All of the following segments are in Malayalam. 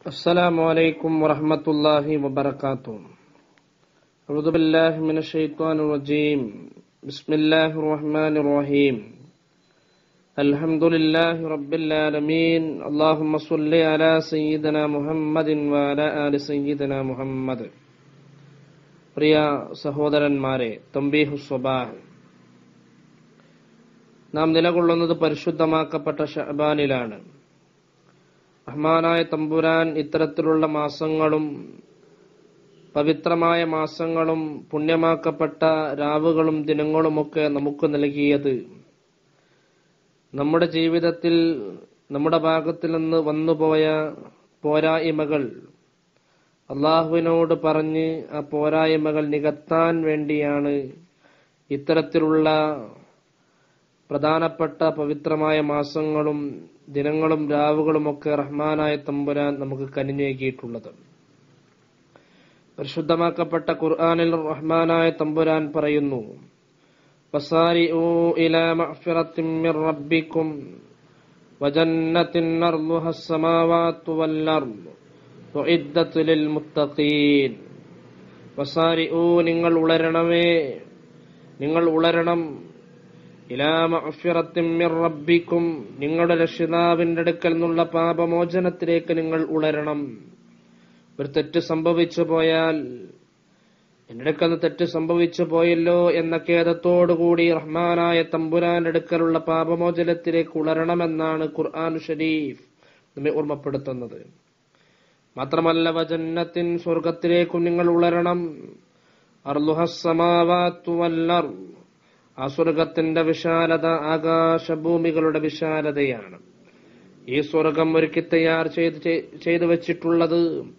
السلام عليكم ورحمة الله وبركاته أعوذ بالله من الشيطان الرجيم بسم الله الرحمن الرحيم الحمد لله رب العالمين اللهم صل على سيدنا محمد وعلى آل سيدنا محمد പ്രിയ സഹോദരന്മാരെ തമ്പീഹു സ്വബാഹ് നാം നിലകൊള്ളുന്നത് പരിശുദ്ധമാക്കപ്പെട്ട ഷഹബാനിലാണ് റഹ്മാനായ തമ്പുരാൻ ഇത്തരത്തിലുള്ള മാസങ്ങളും പവിത്രമായ മാസങ്ങളും പുണ്യമാക്കപ്പെട്ട രാവുകളും ദിനങ്ങളുമൊക്കെ നമുക്ക് നൽകിയത് നമ്മുടെ ജീവിതത്തിൽ നമ്മുടെ ഭാഗത്തിൽ നിന്ന് വന്നുപോയ പോരായ്മകൾ അള്ളാഹുവിനോട് പറഞ്ഞ് ആ പോരായ്മകൾ നികത്താൻ വേണ്ടിയാണ് ഇത്തരത്തിലുള്ള പ്രധാനപ്പെട്ട പവിത്രമായ മാസങ്ങളും ദിനങ്ങളും രാവുകളുമൊക്കെ റഹ്മാനായ തമ്പുരാൻ നമുക്ക് കനിഞ്ഞേകിയിട്ടുള്ളത് പരിശുദ്ധമാക്കപ്പെട്ട ഖുർആാനിൽ റഹ്മാനായ തമ്പുരാൻ പറയുന്നു وسارعوا إلى مغفرة من ربكم وجنة أرضها السماوات والأرض وعدت للمتقين وسارعوا നിങ്ങൾ ഉളരണമേ നിങ്ങൾ ഉളരണം ഇലാ മഅഫിറത്തിൻ മിർ റബ്ബിക്കും നിങ്ങളുടെ രക്ഷിതാവിന്റെ അടുക്കൽ നിന്നുള്ള പാപമോചനത്തിലേക്ക് നിങ്ങൾ ഉളരണം ഒരു തെറ്റ് സംഭവിച്ചു പോയാൽ എന്റെ അടുക്കൽ നിന്ന് തെറ്റ് സംഭവിച്ചു പോയല്ലോ എന്ന ഖേദത്തോടുകൂടി റഹ്മാനായ തമ്പുരാന്റെ അടുക്കലുള്ള പാപമോചനത്തിലേക്ക് ഉളരണമെന്നാണ് ഖുർആൻ ഷരീഫ് നമ്മെ ഓർമ്മപ്പെടുത്തുന്നത് മാത്രമല്ല വജന്നത്തിൻ സ്വർഗത്തിലേക്കും നിങ്ങൾ ഉളരണം അർലുഹസമാവാത്തു വല്ലർ ആ സ്വർഗത്തിന്റെ വിശാലത ആകാശഭൂമികളുടെ വിശാലതയാണ് ഈ സ്വർഗം ഒരുക്കി തയ്യാർ ചെയ്ത് ചെയ്തു വെച്ചിട്ടുള്ളത്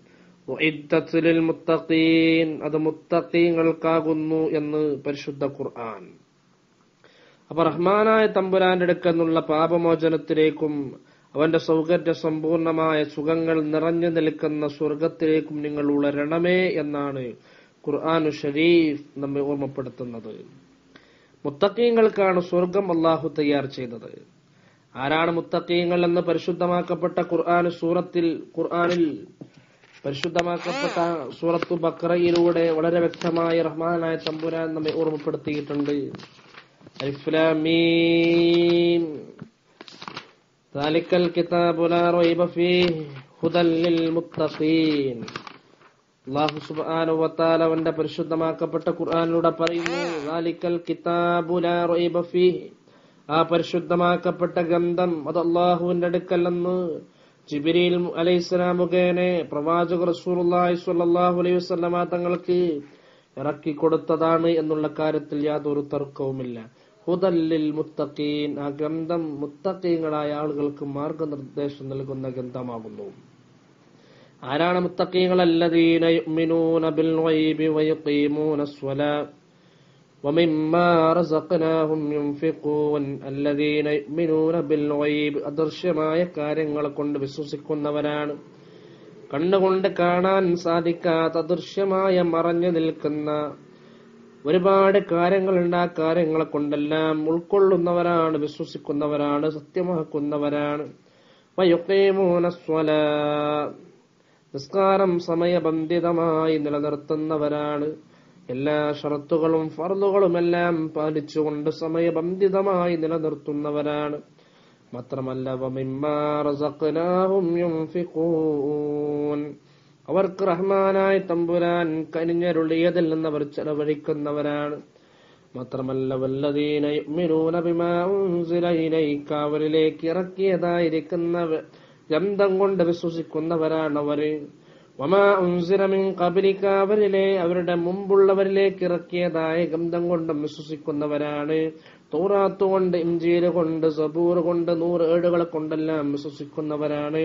മുത്തഖീൻ അത് മുത്തഖീങ്ങൾക്കാകുന്നു എന്ന് പരിശുദ്ധ ഖുർആൻ അപ്പൊ റഹ്മാനായ തമ്പുരാന്റെ അടുക്കെന്നുള്ള പാപമോചനത്തിലേക്കും അവന്റെ സൗകര്യ സമ്പൂർണമായ സുഖങ്ങൾ നിറഞ്ഞു നിൽക്കുന്ന സ്വർഗത്തിലേക്കും നിങ്ങൾ ഉളരണമേ എന്നാണ് ഖുർആാനു ഷരീഫ് നമ്മെ ഓർമ്മപ്പെടുത്തുന്നത് മുത്തക്കീങ്ങൾക്കാണ് സ്വർഗം അള്ളാഹു തയ്യാർ ചെയ്തത് ആരാണ് മുത്തക്കീങ്ങൾ എന്ന് പരിശുദ്ധമാക്കപ്പെട്ട ഖുർആൻ സൂറത്തിൽ ഖുർആനിൽ പരിശുദ്ധമാക്കപ്പെട്ട സൂറത്തു ബക്രയിലൂടെ വളരെ വ്യക്തമായി റഹ്മാനായ തമ്പുരാൻ നമ്മെ ഓർമ്മപ്പെടുത്തിയിട്ടുണ്ട് ذلك الكتاب لا ريب فيه هدى للمتقين അള്ളാഹു സുബ്ഹാനഹു വതആല അവന്റെ പരിശുദ്ധമാക്കപ്പെട്ട ഖുർആനിലൂടെ പറയുന്നു ദാലിക്കൽ കിതാബു ലാ റൈബ ഫീഹി ആ പരിശുദ്ധമാക്കപ്പെട്ട ഗ്രന്ഥം അത് അള്ളാഹുവിന്റെ അടുക്കൽ നിന്ന് ജിബിരിൽ അലൈഹിസ്സലാം മുഖേന പ്രവാചക റസൂലുള്ളാഹി സ്വല്ലല്ലാഹു അലൈഹി വസല്ലമ തങ്ങൾക്ക് ഇറക്കി കൊടുത്തതാണ് എന്നുള്ള കാര്യത്തിൽ യാതൊരു തർക്കവുമില്ല ഹുദല്ലിൽ മുത്തഖീൻ ആ ഗ്രന്ഥം മുത്തഖീങ്ങളായ ആളുകൾക്ക് മാർഗനിർദ്ദേശം നൽകുന്ന ഗ്രന്ഥമാകുന്നു ആരാണ് മുത്തഖീങ്ങൾ അല്ലദീന യുഅ്മിനൂന ബിൽ ഗൈബി വയുഖീമൂന الصلاة ومما رزقناهم ينفقون الذين يؤمنون بالغيب അദൃശ്യമായ കാര്യങ്ങൾ കൊണ്ട് വിശ്വസിക്കുന്നവരാണ് കണ്ണുകൊണ്ട് കാണാൻ സാധിക്കാത്ത അദൃശ്യമായ മറഞ്ഞു നിൽക്കുന്ന ഒരുപാട് കാര്യങ്ങളുണ്ട് ആ കാര്യങ്ങളെ കൊണ്ടെല്ലാം ഉൾക്കൊള്ളുന്നവരാണ് വിശ്വസിക്കുന്നവരാണ് സത്യമാക്കുന്നവരാണ് വയുഖീമൂന الصلاة നിസ്കാരം സമയബന്ധിതമായി നിലനിർത്തുന്നവരാണ് എല്ലാ ഷറത്തുകളും ഫർദുകളുമെല്ലാം പാലിച്ചുകൊണ്ട് സമയബന്ധിതമായി നിലനിർത്തുന്നവരാണ് മാത്രമല്ല അവർക്ക് റഹ്മാനായ തമ്പുരാൻ കനിഞ്ഞരുളിയതിൽ നിന്ന് അവർ ചെലവഴിക്കുന്നവരാണ് മാത്രമല്ല വല്ലതീന അവരിലേക്ക് ഇറക്കിയതായിരിക്കുന്ന ഗന്ധം കൊണ്ട് വിശ്വസിക്കുന്നവരാണ് അവര് കബലിക്ക അവരിലെ അവരുടെ മുമ്പുള്ളവരിലേക്ക് ഇറക്കിയതായ ഗന്ധം കൊണ്ടും വിശ്വസിക്കുന്നവരാണ് തൗറാത്ത് കൊണ്ട് ഇഞ്ചീര് കൊണ്ട് സബൂർ കൊണ്ട് നൂറ് ഏടുകളെ കൊണ്ടെല്ലാം വിശ്വസിക്കുന്നവരാണ്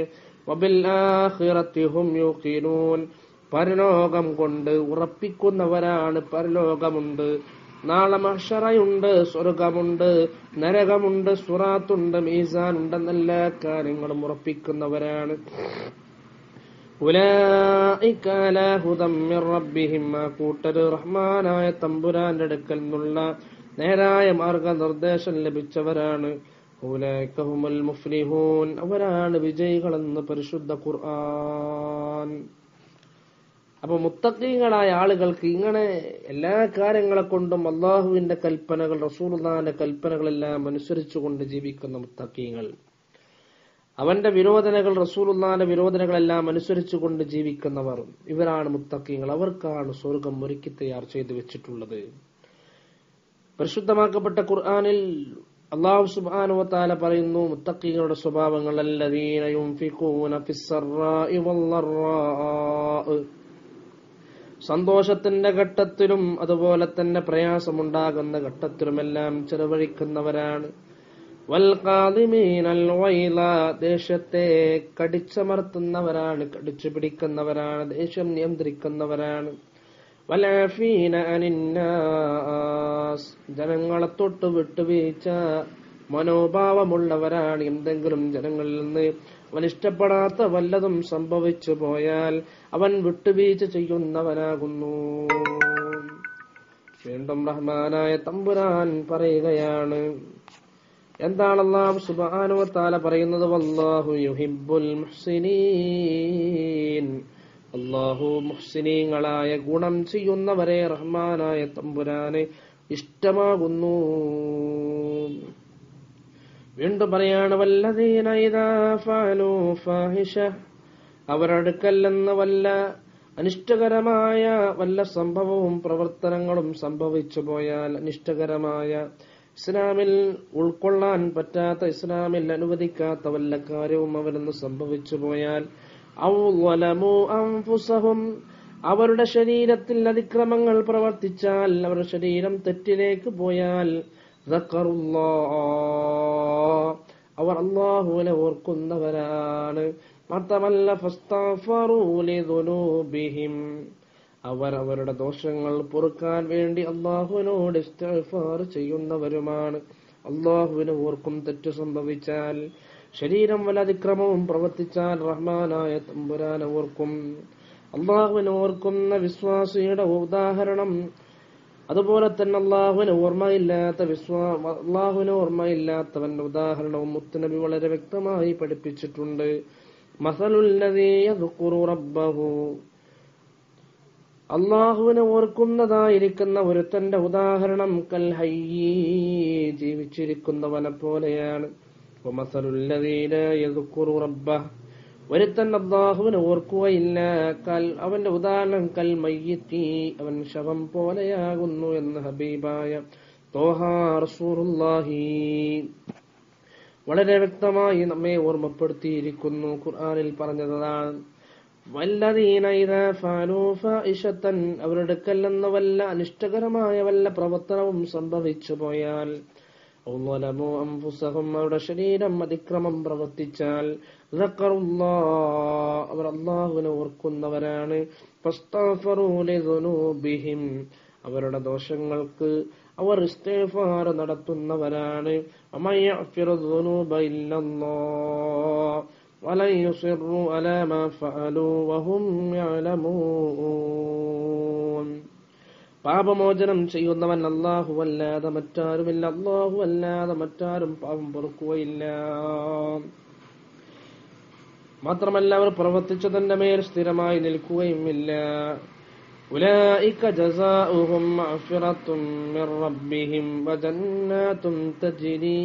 പരലോകം കൊണ്ട് ഉറപ്പിക്കുന്നവരാണ് പരലോകമുണ്ട് നാളെ മഷറയുണ്ട് സ്വർഗമുണ്ട് നരകമുണ്ട് സുറാത്തുണ്ട് മീസാൻ ഉണ്ടെന്നെല്ലാ കാര്യങ്ങളും ഉറപ്പിക്കുന്നവരാണ് കൂട്ടര് റഹ്മാനായ തമ്പുരാന്റെ അടുക്കൽ നിന്നുള്ള നേരായ മാർഗനിർദ്ദേശം ലഭിച്ചവരാണ് ഊലൈക ഹുമുൽ മുഫ്ലിഹൂൻ അവരാണ് വിജയികളെന്ന് പരിശുദ്ധ ഖുർആൻ അപ്പൊ മുത്തക്കീങ്ങളായ ആളുകൾക്ക് ഇങ്ങനെ എല്ലാ കാര്യങ്ങളെ കൊണ്ടും അള്ളാഹുവിന്റെ കൽപ്പനകൾ റസൂലുള്ളാന്റെ കൽപ്പനകളെല്ലാം അനുസരിച്ചുകൊണ്ട് ജീവിക്കുന്ന മുത്തക്കീങ്ങൾ അവന്റെ വിരോധനകൾ റസൂലുള്ളാന്റെ വിരോധനകളെല്ലാം അനുസരിച്ചുകൊണ്ട് ജീവിക്കുന്നവർ ഇവരാണ് മുത്തക്കീങ്ങൾ അവർക്കാണ് സ്വർഗം ഒരുക്കി തയ്യാർ ചെയ്തു വെച്ചിട്ടുള്ളത് പരിശുദ്ധമാക്കപ്പെട്ട ഖുർആനിൽ അള്ളാഹു സുബ്ഹാനഹു വതആല പറയുന്നു മുത്തഖീങ്ങളുടെ സ്വഭാവങ്ങൾ അല്ലദീന യുൻഫിഖൂന ഫിസ്സറാഇ വല്ലറാഅ സന്തോഷത്തിന്റെ ഘട്ടത്തിലും അതുപോലെ തന്നെ പ്രയാസമുണ്ടാകുന്ന ഘട്ടത്തിലുമെല്ലാം ചെലവഴിക്കുന്നവരാണ് വൽഖാദിമീനൽ വൈല ദേഷ്യത്തെ കടിച്ചമർത്തുന്നവരാണ് കടിച്ചു പിടിക്കുന്നവരാണ് ദേഷ്യം നിയന്ത്രിക്കുന്നവരാണ് വലാഫീന അനിന്നാസ് ജനങ്ങളെ തൊട്ട് വിട്ടുവീഴ്ച മനോഭാവമുള്ളവരാണ് എന്തെങ്കിലും ജനങ്ങളിൽ നിന്ന് അവൻ ഇഷ്ടപ്പെടാത്ത വല്ലതും സംഭവിച്ചു പോയാൽ അവൻ വിട്ടുവീഴ്ച ചെയ്യുന്നവനാകുന്നു വീണ്ടും റഹ്മാനായ തമ്പുരാൻ പറയുകയാണ് എന്താണ് അള്ളാഹു സുബ്ഹാനഹു വതആല പറയുന്നത് വല്ലാഹു യുഹിബ്ബുൽ മുഹ്സിനീൻ അള്ളാഹു മുഹ്സിനീങ്ങളായ ഗുണം ചെയ്യുന്നവരെ റഹ്മാനായ തമ്പുരാനെ ഇഷ്ടമാകുന്നു വീണ്ടും പറയാണ് വല്ലതീന ഇദാ ഫഅലൂ ഫാഹിഷ അവരടുക്കല്ലെന്ന് വല്ല അനിഷ്ടകരമായ വല്ല സംഭവവും പ്രവർത്തനങ്ങളും സംഭവിച്ചു പോയാൽ അനിഷ്ടകരമായ ഇസ്ലാമിൽ ഉൾക്കൊള്ളാൻ പറ്റാത്ത ഇസ്ലാമിൽ അനുവദിക്കാത്ത വല്ല കാര്യവും അവരൊന്ന് സംഭവിച്ചു പോയാൽ ഔ വലമു അംഫുസഹും അവരുടെ ശരീരത്തിൽ അതിക്രമങ്ങൾ പ്രവർത്തിച്ചാൽ അവരുടെ ശരീരം തെറ്റിലേക്ക് പോയാൽ അവർ അള്ളാഹുവിനെ ഓർക്കുന്നവരാണ് മാത്രമല്ല ഫസ്തഫറൂലിദുനൂബിഹിം അവർ അവരുടെ ദോഷങ്ങൾ പൊറുക്കാൻ വേണ്ടി അള്ളാഹുവിനോട് ഇസ്തിഗ്ഫാർ ചെയ്യുന്നവരുമാണ് അള്ളാഹുവിനെ ഓർക്കും തെറ്റ് സംഭവിച്ചാൽ ശരീരം വല്ല അതിക്രമവും പ്രവർത്തിച്ചാൽ റഹ്മാനായ തമ്പുരാനെ ഓർക്കും അള്ളാഹുവിനെ ഓർക്കുന്ന വിശ്വാസിയുടെ ഉദാഹരണം അതുപോലെ തന്നെ അള്ളാഹുവിന് ഓർമ്മയില്ലാത്ത വിശ്വാ അള്ളാഹുവിന് ഓർമ്മയില്ലാത്തവന്റെ ഉദാഹരണവും മുത്തുനബി വളരെ വ്യക്തമായി പഠിപ്പിച്ചിട്ടുണ്ട് മസലുല്ലതീയു അള്ളാഹുവിനെ ഓർക്കുന്നതായിരിക്കുന്ന ഒരുത്തന്റെ ഉദാഹരണം കൽ ഹയ്യീ ജീവിച്ചിരിക്കുന്നവനെ പോലെയാണ് ഒരുത്തൻ അള്ളാഹുവിനെ ഓർക്കുകയില്ല കൽ അവന്റെ ഉദാഹരണം കൽ മയ്യത്തി അവൻ ശവം പോലെയാകുന്നു എന്ന് ഹബീബായ തോഹാർസൂറുല്ലാഹി വളരെ വ്യക്തമായി നമ്മെ ഓർമ്മപ്പെടുത്തിയിരിക്കുന്നു ഖുർആനിൽ പറഞ്ഞതാണ് വല്ലതീന ഇതാ ഫാനൂഫ ഇഷത്തൻ അവരുടെ കല്ലെന്ന വല്ല അനിഷ്ടകരമായ വല്ല പ്രവർത്തനവും സംഭവിച്ചു പോയാൽ ظلموا أنفسهم അവരുടെ ശരീരം അതിക്രമം പ്രവർത്തിച്ചാൽ അവർ അള്ളാഹുവിനെ ഓർക്കുന്നവരാണ് അവരുടെ ദോഷങ്ങൾക്ക് അവർ ഇസ്തേഫാർ നടത്തുന്നവരാണ് ولن يصروا على ما فعلوا وهم يعلمون പാപമോചനം ചെയ്യുന്നവൻ അള്ളാഹു അല്ലാതെ മറ്റാരുമില്ല അള്ളാഹു അല്ലാതെ മറ്റാരും പാപം പൊറുക്കുകയില്ല മാത്രമല്ല അവർ പ്രവർത്തിച്ചതിന്റെ മേൽ സ്ഥിരമായി നിൽക്കുകയുമില്ല أولئك جزاؤهم مغفرة من ربهم وجنات تجري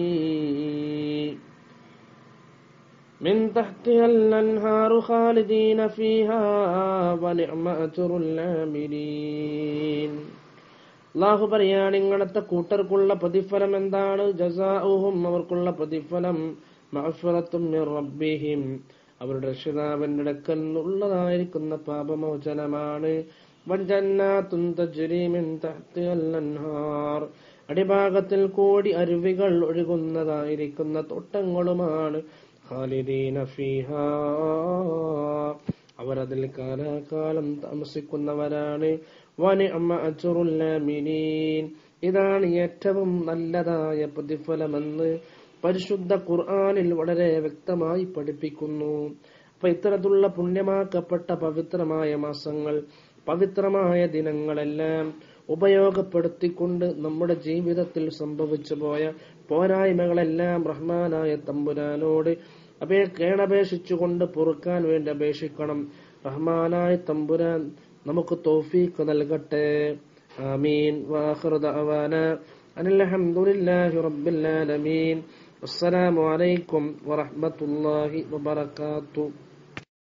من تحتها الأنهار خالدين فيها ونعم أجر العاملين അള്ളാഹു പറയാണ് ഇങ്ങനത്തെ കൂട്ടർക്കുള്ള പ്രതിഫലം എന്താണ് ജസാഉഹും അവർക്കുള്ള പ്രതിഫലം മഅഫിറത്തും മിർ റബ്ബിഹിം അവരുടെ രക്ഷിതാവിന്റെ അടുക്കൽ നിന്നുള്ളതായിരിക്കുന്ന പാപമോചനമാണ് വജന്നാത്തുൻ തജ്രി മിൻ തഹ്തിഹൽ അൻഹാർ അടിഭാഗത്തിൽ കോടി അരുവികൾ ഒഴുകുന്നതായിരിക്കുന്ന തോട്ടങ്ങളുമാണ് ഖാലിദീന ഫീഹാ അവരതിൽ കാലാകാലം താമസിക്കുന്നവരാണ് വനിഅമ അജ്റുൽ ആമിനീൻ ഇതാണ് ഏറ്റവും നല്ലതായ പ്രതിഫലമെന്ന് പരിശുദ്ധ ഖുർആനിൽ വളരെ വ്യക്തമായി പഠിപ്പിക്കുന്നു അപ്പൊ ഇത്തരത്തിലുള്ള പുണ്യമാക്കപ്പെട്ട പവിത്രമായ മാസങ്ങൾ പവിത്രമായ ദിനങ്ങളെല്ലാം ഉപയോഗപ്പെടുത്തിക്കൊണ്ട് നമ്മുടെ ജീവിതത്തിൽ സംഭവിച്ചു പോയ പോരായ്മകളെല്ലാം റഹ്മാനായ തമ്പുരാനോട് അപേ കേണപേക്ഷിച്ചുകൊണ്ട് പൊറുക്കാൻ വേണ്ടി അപേക്ഷിക്കണം റഹ്മാനായ തമ്പുരാൻ നമുക്ക് തൗഫീഖ് നൽകട്ടെ ആമീൻ വാഖിറു ദഅവാന അനിൽ ഹംദുലില്ലാഹി റബ്ബിൽ ആലമീൻ അസ്സലാമു അലൈക്കും വറഹ്മത്തുള്ളാഹി വബറകാതുഹു